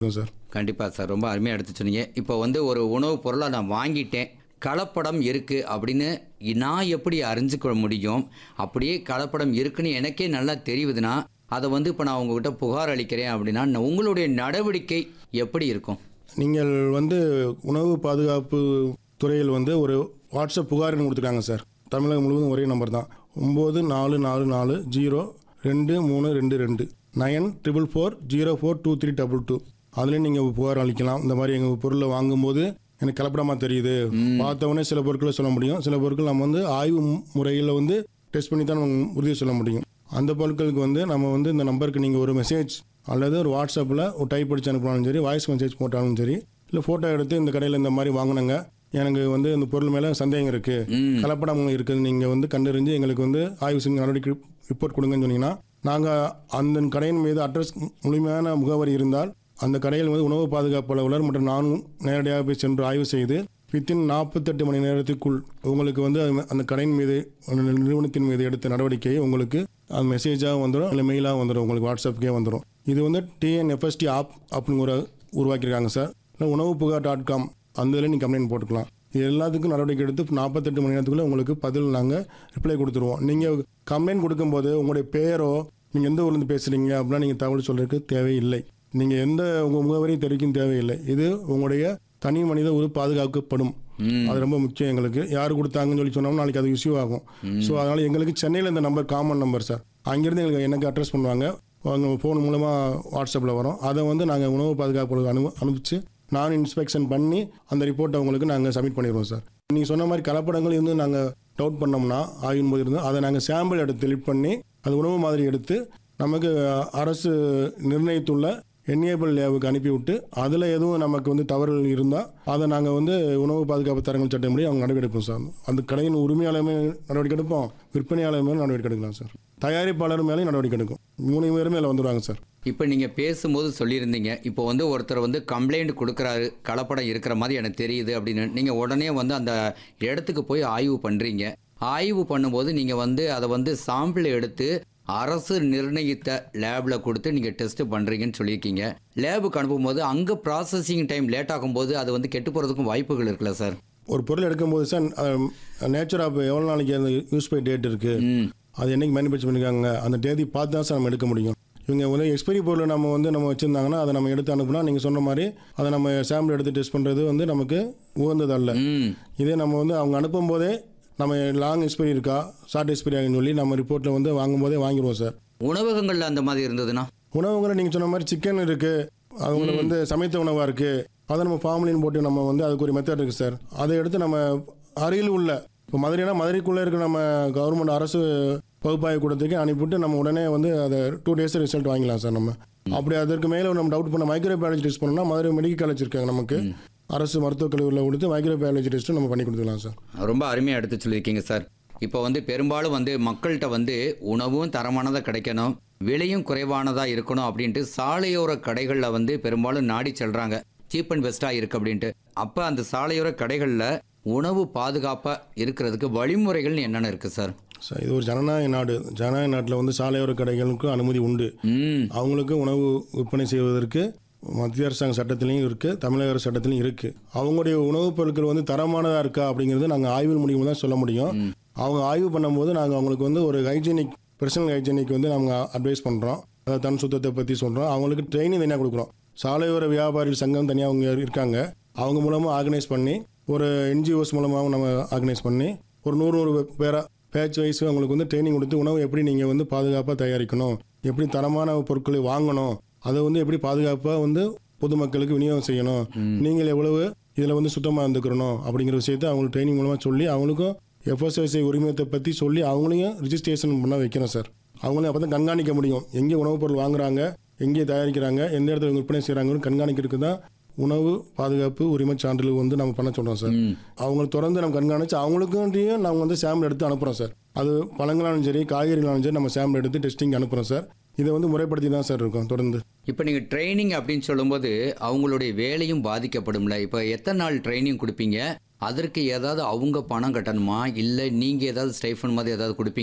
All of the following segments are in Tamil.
சார் கண்டிப்பாக சார் ரொம்ப அருமையாக எடுத்து சொன்னீங்க இப்போ வந்து ஒரு உணவுப் பொருளை நான் வாங்கிட்டேன் கலப்படம் இருக்குது அப்படின்னு நான் எப்படி அறிஞ்சுக்க முடியும் அப்படியே கலப்படம் இருக்குன்னு எனக்கே நல்லா தெரியுதுன்னா அதை வந்து இப்போ நான் உங்ககிட்ட புகார் அளிக்கிறேன் அப்படின்னா நான் உங்களுடைய நடவடிக்கை எப்படி இருக்கும் நீங்கள் வந்து உணவு பாதுகாப்பு துறையில் வந்து ஒரு வாட்ஸ்அப் புகார்னு கொடுத்துருக்காங்க சார் தமிழகம் முழுவதும் ஒரே நம்பர் தான் ஒம்பது நாலு நாலு நாலு ஜீரோ ரெண்டு மூணு ரெண்டு ரெண்டு nine triple four zero four two three double two அதுலேயும் நீங்கள் புகார் அளிக்கலாம் இந்த மாதிரி எங்கள் பொருளை வாங்கும்போது எனக்கு கலப்படமாக தெரியுது பார்த்தவொடனே சில பொருட்களை சொல்ல முடியும் சில பொருட்கள் நம்ம வந்து ஆய்வு முறையில் வந்து டெஸ்ட் பண்ணி தான் நம்ம உறுதி சொல்ல முடியும் அந்த பொருட்களுக்கு வந்து நம்ம வந்து இந்த நம்பருக்கு நீங்கள் ஒரு மெசேஜ் அல்லது ஒரு வாட்ஸ்அப்பில் ஒரு டைப் அடிச்சு அனுப்பினாலும் சரி வாய்ஸ் மெசேஜ் போட்டாலும் சரி இல்லை ஃபோட்டோ எடுத்து இந்த கடையில் இந்த மாதிரி வாங்கினங்க எனக்கு வந்து இந்த பொருள் மேலே சந்தேகம் இருக்குது கலப்படம் இருக்குது நீங்கள் வந்து கண்டறிஞ்சு எங்களுக்கு வந்து ஆய்வு செஞ்சு நடவடிக்கை ரிப்போர்ட் கொடுங்கன்னு சொன்னீங்கன்னா நாங்கள் அந்த கடையின் மீது அட்ரஸ் முழுமையான முகவரி இருந்தால் அந்த கடையில் வந்து உணவு பாதுகாப்பு அலுவலர் மற்றும் நானும் நேரடியாக போய் சென்று ஆய்வு செய்து வித்தின் நாற்பத்தெட்டு மணி நேரத்துக்குள் உங்களுக்கு வந்து அது- அந்த கடையின் மீது அந்த நிறுவனத்தின் மீது எடுத்த நடவடிக்கையை உங்களுக்கு அது மெசேஜாக வந்துடும் இல்லை மெயிலாக வந்துடும் உங்களுக்கு வாட்ஸ்அப்புக்கே வந்துடும் இது வந்து டிஎன்எஃப்எஸ்டி ஆப் அப்படின்னு ஒரு உருவாக்கியிருக்காங்க சார் இல்லை உணவு புகார் டாட் காம் அந்த இதில் நீங்கள் கம்ப்ளைண்ட் போட்டுக்கலாம் இது எல்லாத்துக்கும் நடவடிக்கை எடுத்து நாற்பத்தெட்டு மணி நேரத்துக்குள்ளே உங்களுக்கு பதில் நாங்கள் ரிப்ளை கொடுத்துருவோம் நீங்கள் கம்ப்ளைண்ட் கொடுக்கும்போது உங்களுடைய பேரோ நீங்கள் எந்த ஊர்லேருந்து பேசுகிறீங்க அப்படின்னா நீங்கள் தகவல் சொல்கிறதுக்கு தேவையில்லை நீங்கள் எந்த உங்கள் முகவரியும் தெரிவிக்கும் தேவையில்லை இது உங்களுடைய தனி மனித ஒரு பாதுகாக்கப்படும் அது ரொம்ப முக்கியம் எங்களுக்கு யார் கொடுத்தாங்கன்னு சொல்லி சொன்னோம்னா நாளைக்கு அது இஷ்யூ ஆகும் ஸோ அதனால் எங்களுக்கு சென்னையில் இந்த நம்பர் காமன் நம்பர் சார் அங்கேருந்து எங்களுக்கு எனக்கு அட்ரஸ் பண்ணுவாங்க அவங்க ஃபோன் மூலமாக வாட்ஸ்அப்பில் வரும் அதை வந்து நாங்கள் உணவு பாதுகாப்பு அனு அனுப்பிச்சு நான் இன்ஸ்பெக்ஷன் பண்ணி அந்த ரிப்போர்ட்டை உங்களுக்கு நாங்கள் சப்மிட் பண்ணிடுவோம் சார் நீங்கள் சொன்ன மாதிரி கலப்படங்கள் இருந்து நாங்கள் டவுட் பண்ணோம்னா ஆய்வின் போது இருந்தால் அதை நாங்கள் சாம்பிள் எடுத்து லிட் பண்ணி அது உணவு மாதிரி எடுத்து நமக்கு அரசு நிர்ணயித்துள்ள என்ஏபிள் லேபுக்கு அனுப்பிவிட்டு அதில் எதுவும் நமக்கு வந்து தவறுகள் இருந்தால் அதை நாங்கள் வந்து உணவு பாதுகாப்பு தரங்கள் சட்டப்படி அவங்க நடவடிக்கை எடுப்போம் சார் அந்த கடையின் உரிமையாளர் மேல் நடவடிக்கை எடுப்போம் விற்பனையாளர் மேலும் நடவடிக்கை எடுக்கலாம் சார் தயாரிப்பாளர் மேலேயும் நடவடிக்கை எடுக்கும் மூணு பேருமே அதில் வந்துடுவாங்க சார் இப்போ நீங்கள் பேசும்போது சொல்லியிருந்தீங்க இப்போ வந்து ஒருத்தர் வந்து கம்ப்ளைண்ட் கொடுக்குறாரு கலப்படம் இருக்கிற மாதிரி எனக்கு தெரியுது அப்படின்னு நீங்கள் உடனே வந்து அந்த இடத்துக்கு போய் ஆய்வு பண்ணுறீங்க ஆய்வு பண்ணும்போது நீங்கள் வந்து அதை வந்து சாம்பிள் எடுத்து அரசு நிர்ணயித்த லேபில் கொடுத்து நீங்கள் டெஸ்ட் பண்ணுறீங்கன்னு சொல்லியிருக்கீங்க லேபுக்கு அனுப்பும்போது அங்கே ப்ராசஸிங் டைம் லேட் ஆகும்போது அது வந்து கெட்டு போகிறதுக்கும் வாய்ப்புகள் இருக்குல்ல சார் ஒரு பொருள் எடுக்கும்போது சார் நேச்சர் ஆஃப் எவ்வளோ நாளைக்கு அந்த யூஸ் பை டேட் இருக்குது அது என்னைக்கு மேனுஃபேக்சர் பண்ணியிருக்காங்க அந்த தேதி பார்த்து தான் சார் நம்ம எடுக்க முடியும் இவங்க வந்து எக்ஸ்பைரி பொருளை நம்ம வந்து நம்ம வச்சுருந்தாங்கன்னா அதை நம்ம எடுத்து அனுப்புனா நீங்கள் சொன்ன மாதிரி அதை நம்ம சாம்பிள் எடுத்து டெஸ்ட் பண்ணுறது வந்து நமக்கு உகந்தது அல்ல ம் இதே நம்ம வந்து அவங்க அனுப்பும் போதே நம்ம லாங் எக்ஸ்பைரி இருக்கா ஷார்ட் எக்ஸ்பைரி ஆகுன்னு சொல்லி நம்ம ரிப்போர்ட்டில் வந்து வாங்கும்போதே வாங்கிடுவோம் சார் உணவகங்களில் அந்த மாதிரி இருந்ததுன்னா உணவுகளை நீங்கள் சொன்ன மாதிரி சிக்கன் இருக்குது அவங்க வந்து சமைத்த உணவாக இருக்குது அதை நம்ம ஃபார்முலின் போட்டு நம்ம வந்து அதுக்கு ஒரு மெத்தட் இருக்குது சார் அதை எடுத்து நம்ம அருகில் உள்ள இப்போ மதுரைனா மதுரைக்குள்ளே இருக்க நம்ம கவர்மெண்ட் அரசு பகுப்பாய்வு கூடத்துக்கு அனுப்பிவிட்டு நம்ம உடனே வந்து அதை டூ டேஸ் ரிசல்ட் வாங்கிக்கலாம் சார் நம்ம அப்படி அதற்கு மேலே நம்ம டவுட் பண்ண மைக்ரோ பயாலஜி டெஸ்ட் பண்ணோம்னா மதுரை மெடிக்கல் காலேஜ் இருக்காங்க நமக்கு அரசு மருத்துவக் கல்லூரியில் கொடுத்து மைக்ரோ பயாலஜி டெஸ்ட்டும் நம்ம பண்ணி கொடுத்துக்கலாம் சார் ரொம்ப அருமையாக எடுத்து சொல்லியிருக்கீங்க சார் இப்போ வந்து பெரும்பாலும் வந்து மக்கள்கிட்ட வந்து உணவும் தரமானதாக கிடைக்கணும் விலையும் குறைவானதாக இருக்கணும் அப்படின்ட்டு சாலையோர கடைகளில் வந்து பெரும்பாலும் நாடி செல்றாங்க சீப் அண்ட் பெஸ்ட்டாக இருக்கு அப்படின்ட்டு அப்போ அந்த சாலையோர கடைகளில் உணவு பாதுகாப்பாக இருக்கிறதுக்கு வழிமுறைகள்னு என்னென்ன இருக்குது சார் சார் இது ஒரு ஜனநாயக நாடு ஜனநாயக நாட்டில் வந்து சாலையோர கடைகளுக்கு அனுமதி உண்டு ம் அவங்களுக்கு உணவு விற்பனை செய்வதற்கு மத்திய அரசாங்க சட்டத்திலையும் இருக்குது தமிழக அரசு சட்டத்திலையும் இருக்குது அவங்களுடைய உணவுப் பொருட்கள் வந்து தரமானதாக இருக்கா அப்படிங்கிறது நாங்கள் ஆய்வு மூலியமாக தான் சொல்ல முடியும் அவங்க ஆய்வு பண்ணும்போது நாங்கள் அவங்களுக்கு வந்து ஒரு ஹைஜீனிக் பர்சனல் ஹைஜீனிக் வந்து நாங்கள் அட்வைஸ் பண்ணுறோம் அதாவது தன் சுத்தத்தை பற்றி சொல்கிறோம் அவங்களுக்கு ட்ரைனிங் தனியாக கொடுக்குறோம் சாலையோர வியாபாரிகள் சங்கம் தனியாக அவங்க இருக்காங்க அவங்க மூலமாக ஆர்கனைஸ் பண்ணி ஒரு என்ஜிஓஸ் மூலமாகவும் நம்ம ஆர்கனைஸ் பண்ணி ஒரு நூறு நூறு பேராக பேட்ச் வைஸ் அவங்களுக்கு வந்து ட்ரைனிங் கொடுத்து உணவு எப்படி நீங்கள் வந்து பாதுகாப்பாக தயாரிக்கணும் எப்படி தரமான பொருட்களை வாங்கணும் அதை வந்து எப்படி பாதுகாப்பாக வந்து பொதுமக்களுக்கு விநியோகம் செய்யணும் நீங்கள் எவ்வளவு இதில் வந்து சுத்தமாக இருந்துக்கிறணும் அப்படிங்கிற விஷயத்தை அவங்களுக்கு ட்ரைனிங் மூலமாக சொல்லி அவங்களுக்கும் எஃப்எஸ்எஸ்ஐ உரிமத்தை பற்றி சொல்லி அவங்களையும் ரிஜிஸ்ட்ரேஷன் பண்ண வைக்கிறோம் சார் அவங்களையும் அப்போ தான் கண்காணிக்க முடியும் எங்கே உணவுப் பொருள் வாங்குறாங்க எங்கே தயாரிக்கிறாங்க எந்த இடத்துல விற்பனை செய்கிறாங்கன்னு கண்காணிக்கிறதுக்கு தான் உணவு பாதுகாப்பு உரிமைச் சான்றிதழ் வந்து நம்ம பண்ண சொல்கிறோம் சார் அவங்களை தொடர்ந்து நம்ம கண்காணிச்சு அவங்களுக்கும் நம்ம வந்து சாம்பிள் எடுத்து அனுப்புகிறோம் சார் அது பழங்களாலும் சரி காய்கறிகளாலும் சரி நம்ம சாம்பிள் எடுத்து டெஸ்டிங் அனுப்புகிறோம் சார் இதை வந்து முறைப்படுத்தி தான் சார் இருக்கோம் தொடர்ந்து இப்போ நீங்கள் ட்ரைனிங் அப்படின்னு சொல்லும்போது அவங்களுடைய வேலையும் பாதிக்கப்படும்ல இப்போ எத்தனை நாள் ட்ரைனிங் கொடுப்பீங்க அதற்கு ஏதாவது அவங்க பணம் கட்டணுமா இல்லை நீங்கள் ஏதாவது ஸ்டைஃபன் மாதிரி ஏதாவது கொடுப்பீங்களா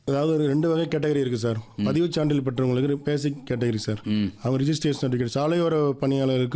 அதாவது ஒரு ரெண்டு வகை கேட்டகரி இருக்குது சார் பதிவு சான்றிதழ் பெற்றவங்களுக்கு பேசிக் கேட்டகரி சார் ம் அவங்க ரிஜிஸ்ட்ரேஷன் சர்டிஃபிகேட் சாலையோர பணியாளருக்கு